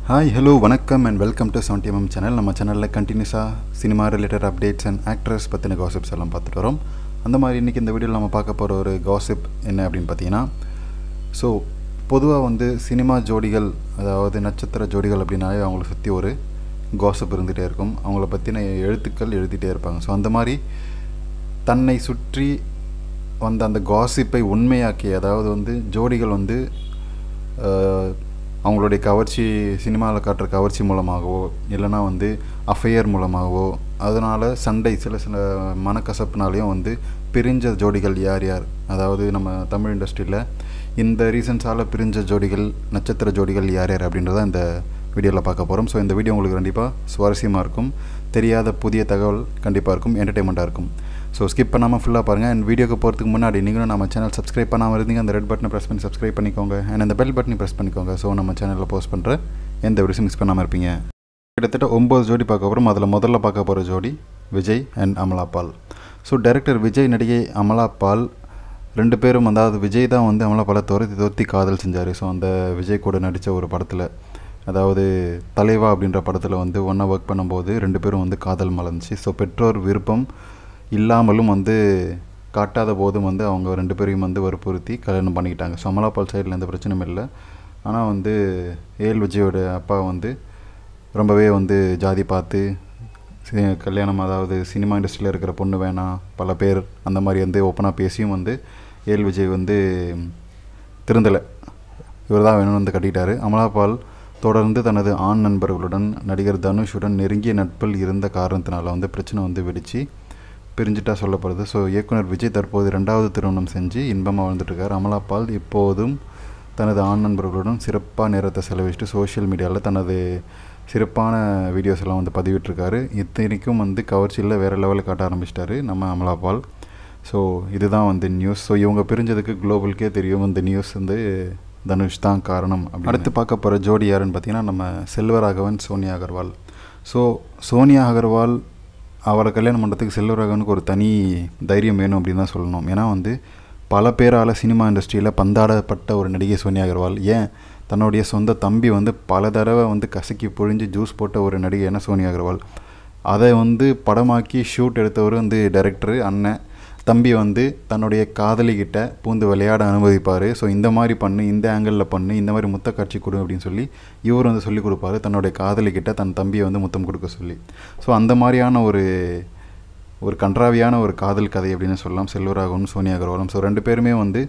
Hi hello வணக்கம் and welcome to seventy MM channel நம்ம சேனலில் கண்டினியூஸாக cinema related updates and actress பற்றின காசிப்ஸ் எல்லாம் பார்த்துட்டு வரோம் அந்த மாதிரி இன்றைக்கி இந்த வீடியோவில் நம்ம பார்க்க போகிற ஒரு காசிப் என்ன அப்படின்னு பார்த்தீங்கன்னா ஸோ பொதுவாக வந்து சினிமா ஜோடிகள் அதாவது நட்சத்திர ஜோடிகள் அப்படின்னாலே அவங்கள சுற்றி ஒரு காசிப் இருந்துகிட்டே இருக்கும் அவங்கள பற்றின எழுத்துக்கள் எழுதிட்டே இருப்பாங்க ஸோ அந்த மாதிரி தன்னை சுற்றி வந்த அந்த காசிப்பை உண்மையாக்கி அதாவது வந்து ஜோடிகள் வந்து அஹ், அவங்களுடைய கவர்ச்சி சினிமாவில் காட்டுற கவர்ச்சி மூலமாகவோ இல்லைனா வந்து அஃபையர் மூலமாகவோ அதனால் சண்டை சில சில மனக்கசப்புனாலையும் வந்து பிரிஞ்ச ஜோடிகள் யார் யார் அதாவது நம்ம தமிழ் இண்டஸ்ட்ரியில் இந்த ரீசன்ஸால் பிரிஞ்ச ஜோடிகள் நட்சத்திர ஜோடிகள் யார் யார் அப்படின்றத இந்த வீடியோவில் பார்க்க போகிறோம் ஸோ இந்த வீடியோ உங்களுக்கு கண்டிப்பாக சுவாரஸ்யமாக இருக்கும் தெரியாத புதிய தகவல் கண்டிப்பாக இருக்கும் என்டர்டைன்மெண்ட்டாக இருக்கும் ஸோ ஸ்கிப் பண்ணாமல் ஃபுல்லாக பாருங்கள் அண்ட் வீடியோக்கு போகிறதுக்கு முன்னாடி நீங்களும் நம்ம சேனல் சப்ஸ்கிரைப் பண்ணாமல் இருந்தீங்க அந்த ரெட் பட்டனை ப்ரெஸ் பண்ணி சப்ஸ்கிரைப் பண்ணிக்கோங்க அண்ட் அந்த பெல் பட்டனை ப்ரெஸ் பண்ணிக்கோங்க ஸோ நம்ம சேனலில் போஸ்ட் பண்ணுற எந்த வீடியோஸும் மிஸ் பண்ணாமல் இருப்பீங்க கிட்டத்தட்ட ஒம்பது ஜோடி பார்க்க போகிறோம் அதில் முதல்ல பார்க்க போகிற ஜோடி Vijay and Amala Paul so director Vijay நடிகை அமலா பால் ரெண்டு பேரும் அதாவது விஜய் தான் வந்து அமலா பாலை துரத்தி துரத்தி காதல் செஞ்சார் ஸோ அந்த விஜய் கூட நடித்த ஒரு படத்தில் அதாவது தலைவா அப்படின்ற படத்தில் வந்து ஒன்றா ஒர்க் பண்ணும்போது ரெண்டு பேரும் வந்து காதல் மலர்ந்துச்சு ஸோ பெற்றோர் விருப்பம் இல்லாமலும் வந்து காட்டாத போதும் வந்து அவங்க ரெண்டு பேரையும் வந்து வற்புறுத்தி கல்யாணம் பண்ணிக்கிட்டாங்க ஸோ அமலா பால் சைடில் எந்த பிரச்சனையும் இல்லை ஆனால் வந்து ஏஎல் விஜயோட அப்பா வந்து ரொம்பவே வந்து ஜாதி பார்த்து சி- கல்யாணம் அதாவது சினிமா இண்டஸ்ட்ரியில் இருக்கிற பொண்ணு வேணாம் பல பேர் அந்த மாதிரி வந்து ஓப்பனாக பேசியும் வந்து ஏஎல் விஜய் வந்து திருந்தலை இவர் தான் வேணும்னு வந்து கட்டிட்டாரு அமலாபால் தொடர்ந்து தனது ஆண் நண்பர்களுடன் நடிகர் தனுஷுடன் நெருங்கிய நட்பில் இருந்த காரணத்தினால வந்து பிரச்சனை வந்து வெடிச்சு பிரிஞ்சுட்டா சொல்லப்படுது ஸோ இயக்குனர் விஜய் தற்போது ரெண்டாவது திருமணம் செஞ்சு இன்பமாக வாழ்ந்துட்டுருக்கார் அமலாபால் இப்போதும் தனது ஆண் நண்பர்களுடன் சிறப்பாக நேரத்தை செலவிச்சுட்டு சோஷியல் மீடியாவில் தனது சிறப்பான வீடியோஸ் எல்லாம் வந்து பதிவிட்டிருக்காரு இத்தனைக்கும் வந்து கவர்ச்சியில் வேறு லெவலில் காட்ட ஆரம்பிச்சிட்டாரு நம்ம அமலாபால் ஸோ இதுதான் வந்து நியூஸ் ஸோ இவங்க பிரிஞ்சதுக்கு குளோபலுக்கே தெரியும் இந்த நியூஸ் வந்து தனுஷ் தான் காரணம் அப்படின்னு. அடுத்து பார்க்க போகிற ஜோடி யாருன்னு பார்த்தீங்கன்னா நம்ம செல்வராகவன் சோனியா அகர்வால் ஸோ சோனியா அகர்வால் அவரை கல்யாணம் பண்ணுறதுக்கு செல்வராகவனுக்கு ஒரு தனி தைரியம் வேணும் அப்படின்னு தான் சொல்லணும் ஏன்னா வந்து பல பேரால் சினிமா இண்டஸ்ட்ரியில் பந்தாடப்பட்ட ஒரு நடிகை சோனியா அகர்வால் ஏன் தன்னுடைய சொந்த தம்பி வந்து பல தடவை வந்து கசக்கி பொழிஞ்சு ஜூஸ் போட்ட ஒரு நடிகையான சோனியா அகர்வால் அதை வந்து படமாக்கி ஷூட் எடுத்தவர் வந்து டைரக்டரு அண்ணன் தம்பி வந்து தன்னுடைய காதலிக்கிட்ட பூந்து விளையாட அனுமதிப்பார் ஸோ இந்த மாதிரி பண்ணு இந்த ஆங்கிளில் பண்ணு இந்த மாதிரி முத்த காட்சி கொடு அப்படின்னு சொல்லி இவர் வந்து சொல்லி கொடுப்பாரு தன்னுடைய காதலிக்கிட்ட தன் தம்பியை வந்து முத்தம் கொடுக்க சொல்லி ஸோ அந்த மாதிரியான ஒரு ஒரு கன்றாவியான ஒரு காதல் கதை அப்படின்னு சொல்லலாம் செல்வராகவனும் சோனியா அகர்வாலும் ஸோ ரெண்டு பேருமே வந்து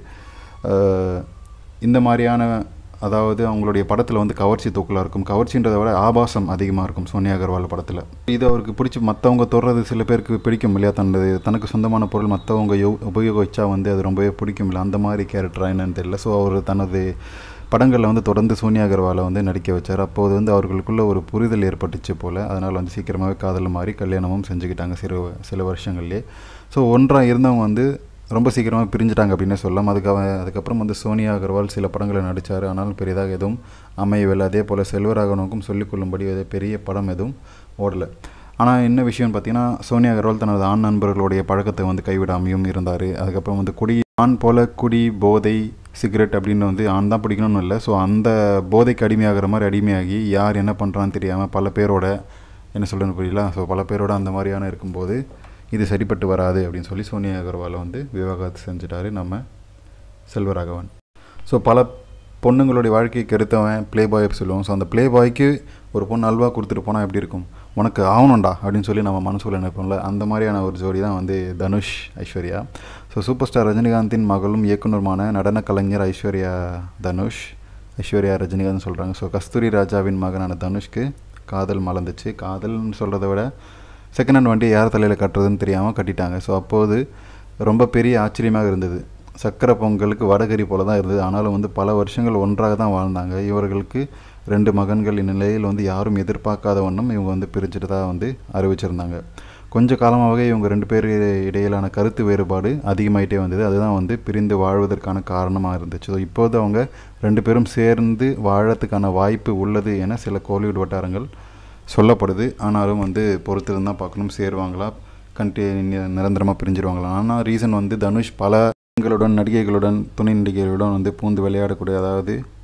அஹ், இந்த மாதிரியான அதாவது அவங்களுடைய படத்தில் வந்து கவர்ச்சி தூக்கலாக இருக்கும் கவர்ச்சின்றதை விட ஆபாசம் அதிகமாக இருக்கும் சோனியா அகர்வால் படத்தில் இது அவருக்கு பிடிச்சி மற்றவங்க தொடுறது சில பேருக்கு பிடிக்கும் இல்லையா தனது தனக்கு சொந்தமான பொருள் மற்றவங்க யோ உபயோகிச்சா வந்து அது ரொம்பவே பிடிக்கும் இல்லை அந்த மாதிரி கேரக்டரா என்னன்னு தெரியல ஸோ அவர் தனது படங்களில் வந்து தொடர்ந்து சோனியா அகர்வாலை வந்து நடிக்க வச்சார் அப்போது வந்து அவர்களுக்குள்ள ஒரு புரிதல் ஏற்பட்டுச்சு போல் அதனால் வந்து சீக்கிரமாகவே காதல் மாதிரி கல்யாணமும் செஞ்சுக்கிட்டாங்க சிறு சில வருஷங்கள்லேயே ஸோ ஒன்றாக இருந்தவங்க வந்து ரொம்ப சீக்கிரமாக பிரிஞ்சுட்டாங்க அப்படின்னே சொல்லலாம் அதுக்கு அதுக்கப்புறம் வந்து சோனியா அகர்வால் சில படங்களை நடித்தார் ஆனாலும் பெரியதாக எதுவும் அமையவில்லை அதே போல் செல்வராகவனுக்கும் சொல்லிக்கொள்ளும்படி எது பெரிய படம் எதுவும் ஓடலை ஆனால் என்ன விஷயம்னு பார்த்தீங்கன்னா சோனியா அகர்வால் தனது ஆண் நண்பர்களுடைய பழக்கத்தை வந்து கைவிடாமையும் இருந்தார் அதுக்கப்புறம் வந்து குடி ஆண் போல குடி போதை சிகரெட் அப்படின்னு வந்து ஆண் தான் பிடிக்கணும்னு இல்லை ஸோ அந்த போதைக்கு அடிமையாகிற மாதிரி அடிமையாகி யார் என்ன பண்ணுறான்னு தெரியாமல் பல பேரோட என்ன சொல்கிறேன்னு புரியல ஸோ பல பேரோட அந்த மாதிரியான இருக்கும்போது இது சரிப்பட்டு வராது அப்படின்னு சொல்லி சோனியா அகர்வாலை வந்து விவாகரத்து செஞ்சுட்டாரு நம்ம செல்வராகவன் ஸோ பல பொண்ணுங்களுடைய வாழ்க்கையை கெடுத்தவன் ப்ளே பாய் சொல்லுவோம் ஸோ அந்த ப்ளே பாய்க்கு ஒரு பொண்ணு அல்வா கொடுத்துட்டு போனால் எப்படி இருக்கும் உனக்கு ஆகணும்டா அப்படின்னு சொல்லி நம்ம மனசுல நினைப்போம்ல அந்த மாதிரியான ஒரு ஜோடி தான் வந்து Dhanush Aishwarya so super star ரஜினிகாந்தின் மகளும் இயக்குனருமான நடன கலைஞர் ஐஸ்வர்யா தனுஷ் ஐஸ்வர்யா ரஜினிகாந்த் சொல்கிறாங்க ஸோ கஸ்தூரி ராஜாவின் மகனான தனுஷ்க்கு காதல் மலர்ந்துச்சு காதல்னு சொல்கிறத விட செகண்ட் ஹேண்ட் வண்டியை யார் தலையில் கட்டுறதுன்னு தெரியாமல் கட்டிட்டாங்க ஸோ அப்போது ரொம்ப பெரிய ஆச்சரியமாக இருந்தது சக்கரை பொங்கலுக்கு வடகரி போல தான் இருந்தது ஆனாலும் வந்து பல வருஷங்கள் ஒன்றாக தான் வாழ்ந்தாங்க இவர்களுக்கு ரெண்டு மகன்கள் இந்நிலையில் வந்து யாரும் எதிர்பார்க்காத வண்ணம் இவங்க வந்து பிரிச்சுட்டு தான் வந்து அறிவிச்சிருந்தாங்க கொஞ்ச காலமாகவே இவங்க ரெண்டு பேர் இடையிலான கருத்து வேறுபாடு அதிகமாயிட்டே வந்தது அதுதான் வந்து பிரிந்து வாழ்வதற்கான காரணமாக இருந்துச்சு ஸோ இப்போது அவங்க ரெண்டு பேரும் சேர்ந்து வாழறதுக்கான வாய்ப்பு உள்ளது என சில கோலிவுட் வட்டாரங்கள் சொல்லப்படுது ஆனாலும் வந்து பொறுத்திருந்து தான் பார்க்கணும் சேருவாங்களா கண்டி நிரந்தரமாக பிரிஞ்சிருவாங்களா ஆனால் ரீசன் வந்து தனுஷ் பல பெண்களுடன் நடிகைகளுடன் துணை நடிகைகளுடன் வந்து பூந்து விளையாடக்கூடிய அதாவது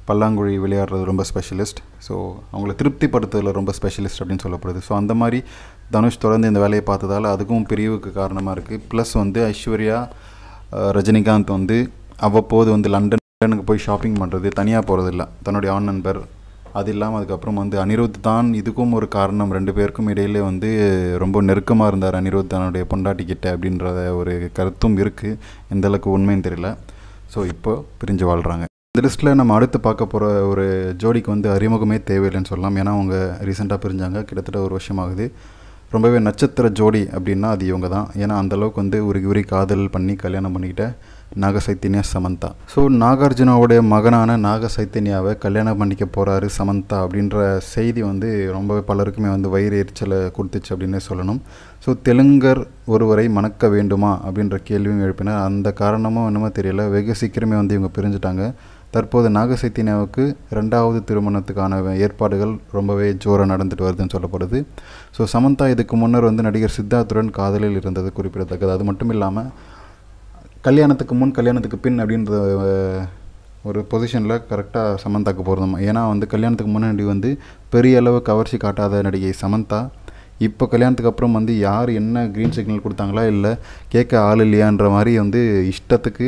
பல்லாங்குழி விளையாடுறது ரொம்ப ஸ்பெஷலிஸ்ட் ஸோ அவங்கள திருப்திப்படுத்துறதுல ரொம்ப ஸ்பெஷலிஸ்ட் அப்படின்னு சொல்லப்படுது ஸோ அந்த மாதிரி தனுஷ் தொடர்ந்து இந்த வேலையை பார்த்ததால அதுக்கும் பிரிவுக்கு காரணமாக இருக்குது ப்ளஸ் வந்து ஐஸ்வர்யா அஹ், ரஜினிகாந்த் வந்து அவ்வப்போது வந்து லண்டனுக்கு போய் ஷாப்பிங் பண்ணுறது தனியாக போகிறதில்ல தன்னுடைய ஆண் நண்பர் அது இல்லாமல் அதுக்கப்புறம் வந்து அனிருத் தான் இதுக்கும் ஒரு காரணம் ரெண்டு பேருக்கும் இடையிலே வந்து ரொம்ப நெருக்கமாக இருந்தார் அனிருத் தன்னுடைய பொண்டாட்டி கிட்ட அப்படின்ற ஒரு கருத்தும் இருக்குது எந்த அளவுக்கு உண்மைன்னு தெரியல ஸோ இப்போ பிரிஞ்சு வாழ்கிறாங்க இந்த லிஸ்ட்டில் நம்ம அடுத்து பார்க்க போகிற ஒரு ஜோடிக்கு வந்து அறிமுகமே தேவையில்லைன்னு சொல்லலாம் ஏன்னா அவங்க ரீசெண்டாக பிரிஞ்சாங்க கிட்டத்தட்ட ஒரு வருஷம் ஆகுது ரொம்பவே நட்சத்திர ஜோடி அப்படின்னா அது இவங்க தான் ஏன்னா அந்தளவுக்கு வந்து உருகி உரி காதல் பண்ணி கல்யாணம் பண்ணிக்கிட்ட நாக சைத்தன்யா சமந்தா ஸோ நாகார்ஜுனாவுடைய மகனான நாக சைத்தன்யாவை கல்யாணம் பண்ணிக்க போகிறாரு சமந்தா அப்படின்ற செய்தி வந்து ரொம்பவே பலருக்குமே வந்து வயிறு எரிச்சலை கொடுத்துச்சு அப்படின்னே சொல்லணும் ஸோ தெலுங்கர் ஒருவரை மணக்க வேண்டுமா அப்படின்ற கேள்வியும் எழுப்பினார் அந்த காரணமும் என்னமோ தெரியல வெகு சீக்கிரமே வந்து இவங்க பிரிஞ்சுட்டாங்க தற்போது நாகசைத்தினாவுக்கு ரெண்டாவது திருமணத்துக்கான ஏற்பாடுகள் ரொம்பவே ஜோராக நடந்துட்டு வருதுன்னு சொல்லப்படுது ஸோ சமந்தா இதுக்கு முன்னர் வந்து நடிகர் சித்தார்த்துடன் காதலில் இருந்தது குறிப்பிடத்தக்கது அது மட்டும் இல்லாமல் கல்யாணத்துக்கு முன் கல்யாணத்துக்கு பின் அப்படின்ற அஹ், ஒரு பொசிஷனில் கரெக்டாக சமந்தாக்கு போகிறோம் ஏன்னா வந்து கல்யாணத்துக்கு முன்னாடி வந்து பெரிய அளவு கவர்ச்சி காட்டாத நடிகை சமந்தா இப்போ கல்யாணத்துக்கு அப்புறம் வந்து யார் என்ன க்ரீன் சிக்னல் கொடுத்தாங்களா இல்லை கேட்க ஆள் இல்லையான்ற மாதிரி வந்து இஷ்டத்துக்கு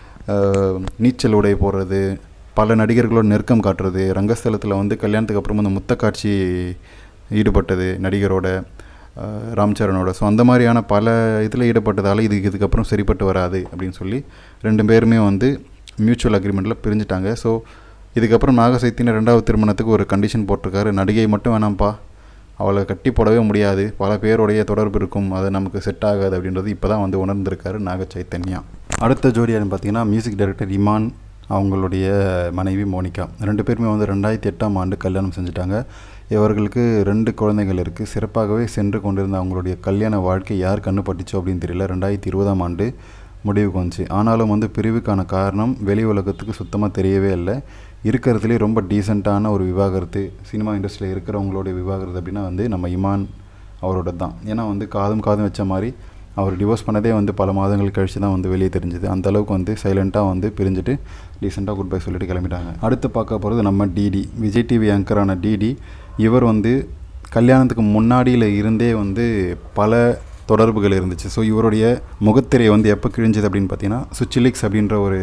அஹ், நீச்சல் உடை போடுறது பல நடிகர்களோட நெருக்கம் காட்டுறது ரங்கஸ்தலத்தில் வந்து கல்யாணத்துக்கு அப்புறம் வந்து முத்த காட்சி ஈடுபட்டது நடிகரோட அஹ், ராம் சரணோட ஸோ அந்த மாதிரியான பல இதில் ஈடுபட்டதால் இது இதுக்கப்புறம் சரிப்பட்டு வராது அப்படின்னு சொல்லி ரெண்டு பேருமே வந்து மியூச்சுவல் அக்ரிமெண்ட்டில் பிரிஞ்சுட்டாங்க ஸோ இதுக்கப்புறம் நாகசைத்தின ரெண்டாவது திருமணத்துக்கு ஒரு கண்டிஷன் போட்டிருக்காரு நடிகை மட்டும் வேணாம்ப்பா அவளை கட்டி போடவே முடியாது பல பேருடைய தொடர்பு இருக்கும் அது நமக்கு செட் ஆகாது அப்படின்றது இப்போ தான் வந்து உணர்ந்திருக்காரு நாக சைத்தன்யா அடுத்த ஜோடியான்னு பார்த்தீங்கன்னா மியூசிக் டைரக்டர் இமான் அவங்களுடைய மனைவி மோனிகா ரெண்டு பேருமே வந்து ரெண்டாயிரத்தி எட்டாம் ஆண்டு கல்யாணம் செஞ்சுட்டாங்க இவர்களுக்கு ரெண்டு குழந்தைகள் இருக்குது சிறப்பாகவே சென்று கொண்டிருந்த அவங்களுடைய கல்யாண வாழ்க்கை யார் கண்ணு பட்டுச்சோ அப்படின்னு தெரியல ரெண்டாயிரத்தி இருபதாம் ஆண்டு முடிவுக்கு வந்துச்சு ஆனாலும் வந்து பிரிவுக்கான காரணம் வெளி உலகத்துக்கு சுத்தமாக தெரியவே இல்லை இருக்கிறதுலே ரொம்ப டீசெண்டான ஒரு விவாகரத்து சினிமா இண்டஸ்ட்ரியில் இருக்கிறவங்களுடைய விவாகரத்து அப்படின்னா வந்து நம்ம இமான் அவரோட தான் ஏன்னா வந்து காதும் காதும் வச்ச மாதிரி அவர் டிவோர்ஸ் பண்ணதே வந்து பல மாதங்கள் கழிச்சு தான் வந்து வெளியே தெரிஞ்சுது அந்த அளவுக்கு வந்து சைலண்ட்டாக வந்து பிரிஞ்சுட்டு டீசெண்டாக குட் பை சொல்லிட்டு கிளம்பிட்டாங்க அடுத்து பார்க்க போகிறது நம்ம டிடி விஜய் டிவி ஆங்கரான டிடி இவர் வந்து கல்யாணத்துக்கு முன்னாடியில் இருந்தே வந்து பல தொடர்புகள் இருந்துச்சு ஸோ இவருடைய முகத்திரை வந்து எப்போ கிழிஞ்சது அப்படின்னு பார்த்தீங்கன்னா சுச்சிலிக்ஸ் அப்படின்ற ஒரு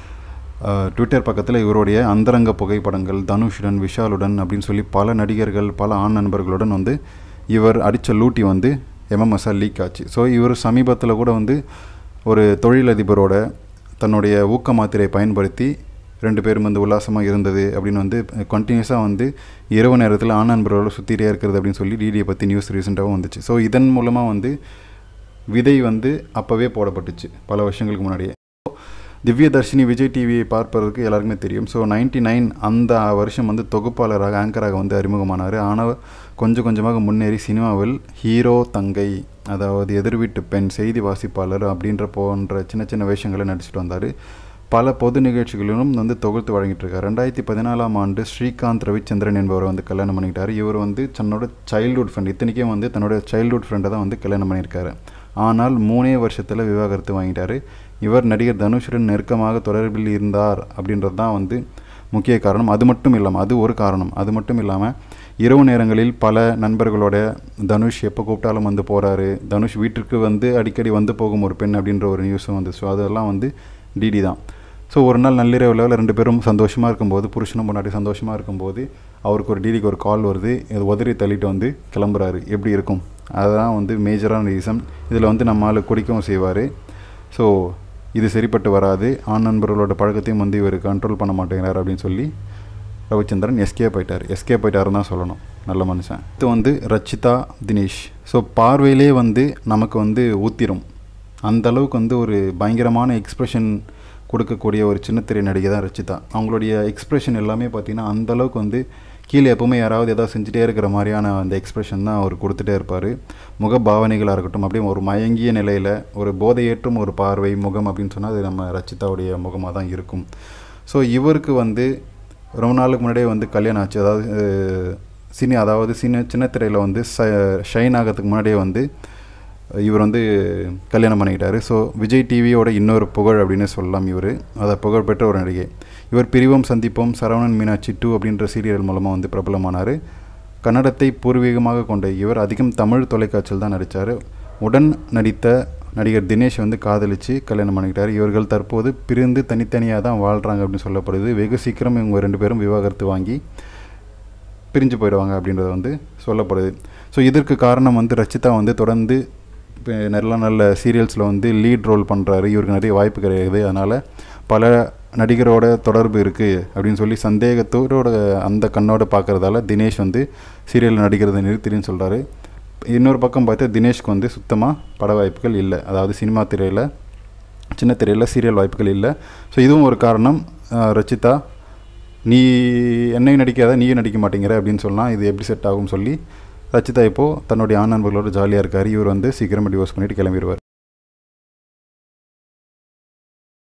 அஹ், ட்விட்டர் பக்கத்தில் இவருடைய அந்தரங்க புகைப்படங்கள் தனுஷுடன் விஷாலுடன் அப்படின்னு சொல்லி பல நடிகர்கள் பல ஆண் நண்பர்களுடன் வந்து இவர் அடித்த லூட்டி வந்து எம்எம்எஸ்ஆர் லீக் ஆச்சு ஸோ இவர் சமீபத்தில் கூட வந்து ஒரு தொழிலதிபரோட தன்னுடைய ஊக்க மாத்திரையை பயன்படுத்தி ரெண்டு பேரும் வந்து உல்லாசமாக இருந்தது அப்படின்னு வந்து கண்டினியூஸாக வந்து இரவு நேரத்தில் ஆண் நண்பர்களோட சுற்றிட்டே இருக்கிறது அப்படின்னு சொல்லி டிடியை பற்றி நியூஸ் ரீசெண்டாகவும் வந்துச்சு ஸோ இதன் மூலமாக வந்து விதை வந்து அப்போவே போடப்பட்டுச்சு பல வருஷங்களுக்கு முன்னாடியே திவ்ய தர்ஷினி விஜய் டிவியை பார்ப்பதற்கு எல்லாருக்குமே தெரியும் ஸோ நைன்டி நைன் அந்த வருஷம் வந்து தொகுப்பாளராக ஆங்கராக வந்து அறிமுகமானார் ஆனால் கொஞ்சம் கொஞ்சமாக முன்னேறி சினிமாவில் ஹீரோ தங்கை அதாவது எதிர் வீட்டு பெண் செய்தி வாசிப்பாளர் அப்படின்ற போன்ற சின்ன சின்ன வேஷங்களை நடிச்சிட்டு வந்தார் பல பொது நிகழ்ச்சிகளிலும் வந்து தொகுத்து வழங்கிட்டு இருக்காரு ரெண்டாயிரத்தி பதினாலாம் ஆண்டு ஸ்ரீகாந்த் ரவிச்சந்திரன் என்பவரை வந்து கல்யாணம் பண்ணிக்கிட்டாரு இவர் வந்து தன்னோட சைல்ட்ஹுட் ஃப்ரெண்ட் இத்தனைக்கும் வந்து தன்னோட சைல்ட்ஹுட் ஃப்ரெண்டை தான் வந்து கல்யாணம் பண்ணியிருக்காரு ஆனால் மூணே வருஷத்தில் விவாகரத்து வாங்கிட்டாரு இவர் நடிகர் தனுஷுடன் நெருக்கமாக தொடர்பில் இருந்தார் அப்படின்றது தான் வந்து முக்கிய காரணம் அது மட்டும் இல்லாமல் அது ஒரு காரணம் அது மட்டும் இல்லாமல் இரவு நேரங்களில் பல நண்பர்களோட தனுஷ் எப்போ கூப்பிட்டாலும் வந்து போகிறாரு தனுஷ் வீட்டிற்கு வந்து அடிக்கடி வந்து போகும் ஒரு பெண் அப்படின்ற ஒரு நியூஸும் வந்து ஸோ அதெல்லாம் வந்து டிடி தான் ஸோ ஒரு நாள் நள்ளிரவில் ரெண்டு பேரும் சந்தோஷமாக இருக்கும்போது புருஷனும் முன்னாடி சந்தோஷமாக இருக்கும்போது அவருக்கு ஒரு டிடிக்கு ஒரு கால் வருது இது உதறி தள்ளிட்டு வந்து கிளம்புறாரு எப்படி இருக்கும் அதுதான் வந்து மேஜரான ரீசன் இதில் வந்து நம்ம ஆள் குடிக்கவும் செய்வார் ஸோ இது சரிப்பட்டு வராது ஆண் நண்பர்களோட பழக்கத்தையும் வந்து இவர் கண்ட்ரோல் பண்ண மாட்டேங்கிறார் அப்படின்னு சொல்லி ரவிச்சந்திரன் எஸ்கே போயிட்டார் எஸ்கே போயிட்டாருன்னு தான் சொல்லணும் நல்ல மனுஷன் இது வந்து ரச்சிதா தினேஷ் ஸோ பார்வையிலே வந்து நமக்கு வந்து ஊத்திரும் அந்த அளவுக்கு வந்து ஒரு பயங்கரமான எக்ஸ்ப்ரெஷன் கொடுக்கக்கூடிய ஒரு சின்னத்திரை நடிகை தான் ரச்சிதா அவங்களுடைய எக்ஸ்ப்ரெஷன் எல்லாமே பார்த்தீங்கன்னா அந்த அளவுக்கு வந்து கீழே எப்பவுமே யாராவது ஏதாவது செஞ்சுட்டே இருக்கிற மாதிரியான அந்த எக்ஸ்ப்ரெஷன் தான் அவர் கொடுத்துட்டே இருப்பார் முக பாவனைகளாக இருக்கட்டும் அப்படியே ஒரு மயங்கிய நிலையில் ஒரு போதையேற்றும் ஒரு பார்வை முகம் அப்படின்னு சொன்னால் அது நம்ம ரச்சிதாவுடைய முகமாக தான் இருக்கும் ஸோ இவருக்கு வந்து ரொம்ப நாளுக்கு முன்னாடியே வந்து கல்யாணம் ஆச்சு அதாவது அஹ், சினி அதாவது சின்ன சின்ன திரையில் வந்து ச ஷைன் ஆகிறதுக்கு முன்னாடியே வந்து இவர் வந்து கல்யாணம் பண்ணிக்கிட்டாரு ஸோ விஜய் டிவியோட இன்னொரு புகழ் அப்படின்னு சொல்லலாம் இவர் அதை புகழ் பெற்ற ஒரு நடிகை இவர் பிரிவோம் சந்திப்போம் சரவணன் மீனாட்சி டூ அப்படின்ற சீரியல் மூலமாக வந்து பிரபலமானார் கன்னடத்தை பூர்வீகமாக கொண்ட இவர் அதிகம் தமிழ் தொலைக்காட்சியில் தான் நடித்தார் உடன் நடித்த நடிகர் தினேஷ் வந்து காதலித்து கல்யாணம் பண்ணிக்கிட்டார் இவர்கள் தற்போது பிரிந்து தனித்தனியாக தான் வாழ்கிறாங்க அப்படின்னு சொல்லப்படுது வெகு சீக்கிரம் இவங்க ரெண்டு பேரும் விவாகரத்து வாங்கி பிரிஞ்சு போயிடுவாங்க அப்படின்றது வந்து சொல்லப்படுது ஸோ இதற்கு காரணம் வந்து ரச்சிதா வந்து தொடர்ந்து இப்போ நல்ல நல்ல சீரியல்ஸில் வந்து லீட் ரோல் பண்ணுறாரு இவருக்கு நிறைய வாய்ப்பு கிடையாது அதனால் பல நடிகரோட தொடர்பு இருக்குது அப்படின்னு சொல்லி சந்தேகத்தோட அந்த கண்ணோட பார்க்குறதால தினேஷ் வந்து சீரியல் நடிக்கிறதை நிறுத்தின்னு சொல்கிறாரு இன்னொரு பக்கம் பார்த்தா தினேஷ்க்கு வந்து சுத்தமாக பட வாய்ப்புகள் இல்லை அதாவது சினிமா திரையில் சின்ன திரையில் சீரியல் வாய்ப்புகள் இல்லை ஸோ இதுவும் ஒரு காரணம் அஹ், ரச்சிதா நீ என்னையும் நடிக்காத நீயும் நடிக்க மாட்டேங்கிற அப்படின்னு சொன்னால் இது எப்படி செட் ஆகும்னு சொல்லி ரச்சிதா இப்போது தன்னுடைய ஆண் நண்பர்களோட ஜாலியாக இருக்கார் இவர் வந்து சீக்கிரமாக டிவோர்ஸ் பண்ணிட்டு கிளம்பிடுவார்